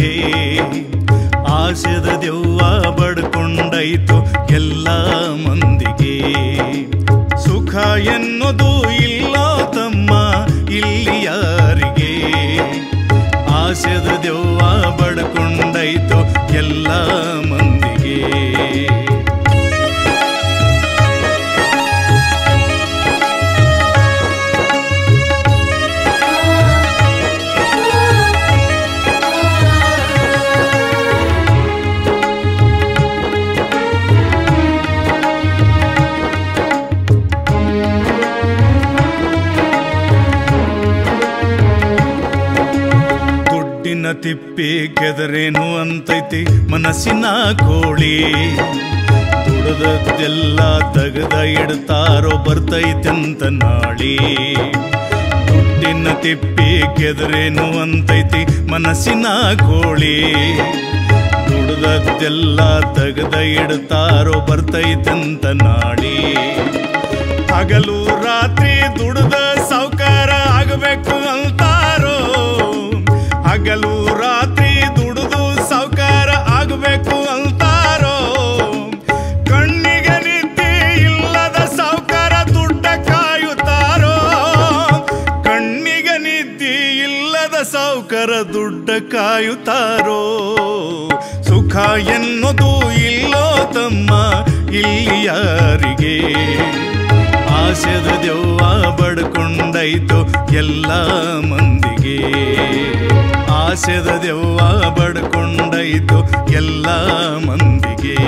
ಆಸೆದ ದೆವ್ವ ಬಡ್ಕೊಂಡೈತು ಎಲ್ಲ ಮಂದಿಗೆ ಸುಖ ಎನ್ನೋದು ಇಲ್ಲ ತಮ್ಮ ಇಲ್ಲಿ ಯಾರಿಗೆ ಆಸೆದ ದೆವ್ವ ಬಡ್ಕೊಂಡೈತು ಎಲ್ಲ ಮಂದಿಗೆ ದುಡ್ಡಿನ ತಿಪ್ಪಿ ಕೆದರೇನು ಅಂತೈತಿ ಮನಸ್ಸಿನ ಕೋಳಿ ದುಡದದ್ದೆಲ್ಲ ತೆಗೆದ ಇಡ್ತಾರೋ ಬರ್ತೈತಂತ ನಾಳಿ ದುಡ್ಡಿನ ತಿಪ್ಪಿ ಕೆದರೇನು ಅಂತೈತಿ ಮನಸ್ಸಿನ ಕೋಳಿ ದುಡ್ದದ್ದೆಲ್ಲ ತೆಗೆದ ಇಡ್ತಾರೋ ಬರ್ತೈತಂತ ನಾಳಿ ಹಗಲು ರಾತ್ರಿ ದುಡ್ದ ಸಾವುಕಾರ ಆಗಬೇಕು ಅಂತಾರೋ ಹಗಲು ರಾತ್ರಿ ದುಡಿದು ಸಾವುಕಾರ ಆಗಬೇಕು ಅಂತಾರೋ ಕಣ್ಣಿಗೆ ನಿದ್ದೆ ಇಲ್ಲದ ಸಾವುಕಾರ ದುಡ್ಡ ಕಾಯುತ್ತಾರೋ ಕಣ್ಣಿಗೆ ನಿದ್ದೆ ಇಲ್ಲದ ಸಾವುಕಾರ ದುಡ್ಡ ಕಾಯುತ್ತಾರೋ ಸುಖ ಎನ್ನೋದು ಇಲ್ಲೋ ತಮ್ಮ ಇಲ್ಲಿ ಯಾರಿಗೆ ಆಸೆದ ದೆವ್ವ ಬಡ್ಕೊಂಡೈತು ಎಲ್ಲ ಮಂದಿಗೆ ಆಸೆದ ದೆವ್ವ ಬಡ್ಕೊಂಡೈತು ಎಲ್ಲ ಮಂದಿಗೆ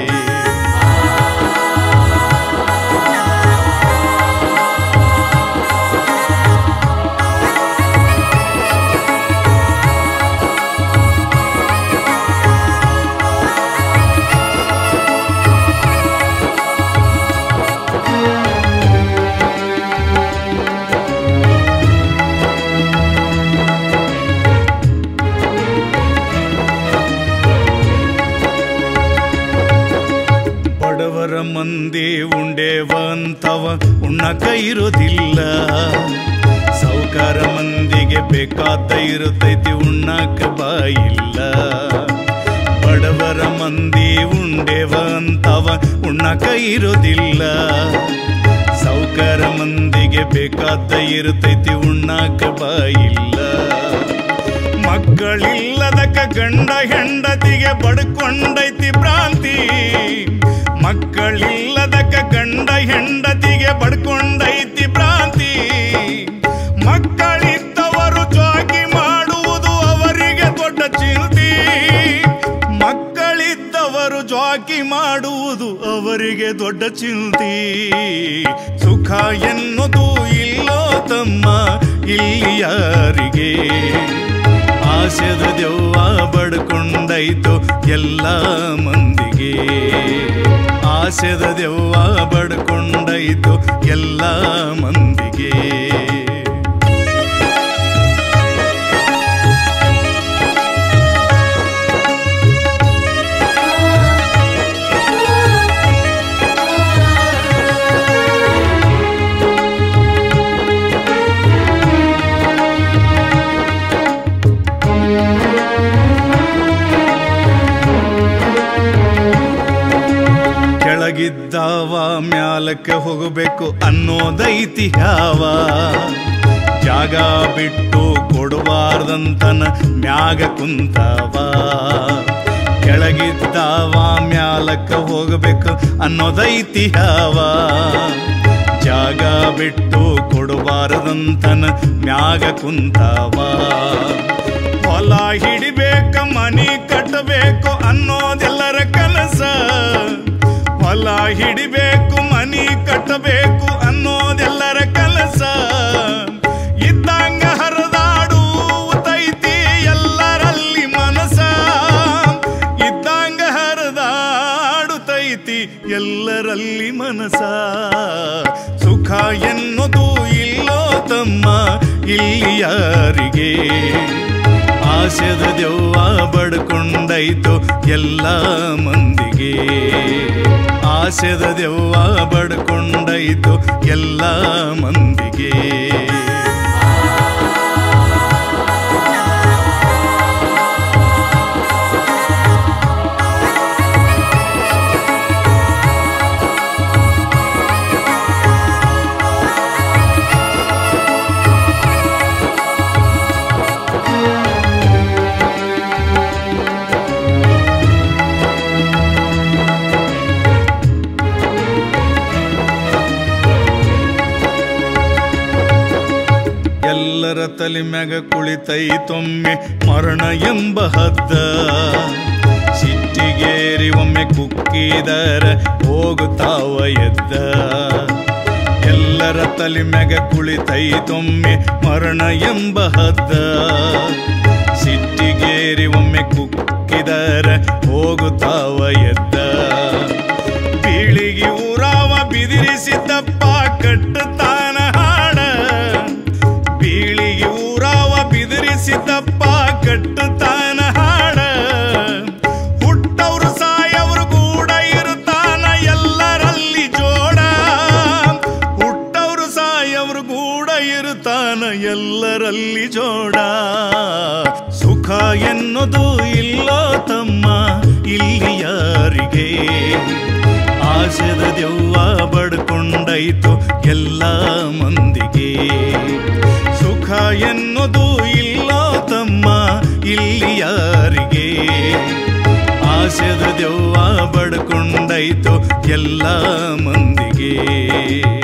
ಬಡವರ ಮಂದಿ ಉಂಡೇವಂತವ ಉಣ್ಣಕ ಇರೋದಿಲ್ಲ ಸೌಕಾರ ಮಂದಿಗೆ ಬೇಕಾದ ಇರುತ್ತೈತಿ ಉಣ್ಣಕ ಬಾಯಿಲ್ಲ ಬಡವರ ಮಂದಿ ಉಂಡೇವಂತವ ಉಣ್ಣಕ ಇರೋದಿಲ್ಲ ಸೌಕಾರ ಮಂದಿಗೆ ಬೇಕಾದ ಇರುತ್ತೈತಿ ಉಣ್ಣಾಕ ಬಾಯಿಲ್ಲ ಮಕ್ಕಳಿಲ್ಲದಕ್ಕ ಗಂಡ ಹೆಂಡತಿಗೆ ಬಡ್ಕೊಂಡೈತಿ ಭ್ರಾಂತಿ ಮಕ್ಕಳಿಲ್ಲದಕ್ಕ ಗಂಡ ಹೆಂಡತಿಗೆ ಬಡ್ಕೊಂಡೈತಿ ಭ್ರಾಂತಿ ಮಕ್ಕಳಿದ್ದವರು ಜೋಗಿ ಮಾಡುವುದು ಅವರಿಗೆ ದೊಡ್ಡ ಚಿಂತಿ ಮಕ್ಕಳಿದ್ದವರು ಜಾಕಿ ಮಾಡುವುದು ಅವರಿಗೆ ದೊಡ್ಡ ಚಿಂತಿ ಸುಖ ಎನ್ನುವುದು ಇಲ್ಲೋ ತಮ್ಮ ಇಲ್ಲಿ ಯಾರಿಗೆ ಆಸೆದ ದೆವ್ವ ಬಡ್ಕೊಂಡೈತು ಎಲ್ಲ ಮಂದಿಗೆ ಆಸೆದ ದೆವ್ವ ಬಡ್ಕೊಂಡೈತು ಎಲ್ಲ ಮಂದಿಗೆ ಕೆಳಗಿದ್ದಾವ ಮ್ಯಾಲಕ್ಕೆ ಹೋಗಬೇಕು ಅನ್ನೋದೈತಿ ಯಾವ ಜಾಗ ಬಿಟ್ಟು ಕೊಡಬಾರ್ದಂತನ ಮ್ಯಾಗ ಕುಂತಾವ ಕೆಳಗಿದ್ದಾವ ಮ್ಯಾಲಕ್ಕೆ ಹೋಗಬೇಕು ಅನ್ನೋದೈತಿ ಯಾವ ಜಾಗ ಬಿಟ್ಟು ಕೊಡಬಾರದಂತನ ಮ್ಯಾಗ ಕುಂತಾವ ಹೊಲ ಹಿಡಿಬೇಕ ಮನಿ ಕಟ್ಟಬೇಕು ಅನ್ನೋದೆಲ್ಲರ ಕನಸ ಹೊಲ ಹಿಡಿಬೇಕು ಮನಿ ಕಟ್ಟಬೇಕು ಅನ್ನೋದೆಲ್ಲರ ಕನಸ ಇದ್ದಂಗ ಹರಿದಾಡುತ್ತೈತಿ ಎಲ್ಲರಲ್ಲಿ ಮನಸ ಇದ್ದಂಗ ಹರಿದಾಡುತ್ತೈತಿ ಎಲ್ಲರಲ್ಲಿ ಮನಸ ಸುಖ ಎನ್ನುವುದು ಇಲ್ಲೋ ತಮ್ಮ ಇಲ್ಲಿ ಯಾರಿಗೆ ಆಸೆದ ದೆವ್ವ ಬಡ್ಕೊಂಡೈತು ಎಲ್ಲ ಮಂದಿಗೆ ಆಸೆದ ದೆವ್ವ ಬಡ್ಕೊಂಡೈತು ಎಲ್ಲ ಮಂದಿಗೆ ಆ ತಲೆ ಮ್ಯಾಗ ಕುಳಿತೈತೊಮ್ಮೆ ಮರಣ ಎಂಬ ಹದ್ದ ಸಿಟ್ಟಿಗೇರಿ ಒಮ್ಮೆ ಕುಕ್ಕಿದರ ಹೋಗುತ್ತಾವ ಎದ್ದ ಎಲ್ಲರ ತಲೆ ಮ್ಯಾಗ ಕುಳಿತೈತೊಮ್ಮೆ ಮರಣ ಎಂಬ ಹದ್ದ ಸಿಟ್ಟಿಗೇರಿ ಒಮ್ಮೆ ಕುಕ್ಕಿದರ ಹೋಗುತ್ತಾವ ಎದ್ದ ಬೀಳಿಗೆ ಊರಾವ ಬಿದಿರಿಸಿದ್ದಪ್ಪ ಕಟ್ಟುತ್ತಾನ ಹಾಡ ಬೀಳಿಗೆ ಊರಾವ ಬಿದಿರಿಸಿದ್ದಪ್ಪ ಕಟ್ಟುತ್ತಾನ ಹಾಡ ಹುಟ್ಟವ್ರು ಸಾಯವ್ರು ಕೂಡ ಇರುತ್ತಾನ ಎಲ್ಲರಲ್ಲಿ ಜೋಡ ಹುಟ್ಟವ್ರು ಸಾಯವ್ರು ಕೂಡ ಇರುತ್ತಾನ ಎಲ್ಲರಲ್ಲಿ ಜೋಡ ಸುಖ ಎನ್ನುವುದು ಇಲ್ಲೋ ತಮ್ಮ ಇಲ್ಲಿ ಯಾರಿಗೆ ಆಸೆದ ದೆವ್ವ ಬಡ್ಕೊಂಡೈತು ಎಲ್ಲ ಮಂದಿಗೆ ಸುಖ ಎನ್ನುವುದು ಇಲ್ಲೋ ತಮ್ಮ ಇಲ್ಲಿ ಯಾರಿಗೆ ಆಸೆದ ದೆವ್ವ ಬಡ್ಕೊಂಡೈತು ಎಲ್ಲ ಮಂದಿಗೆ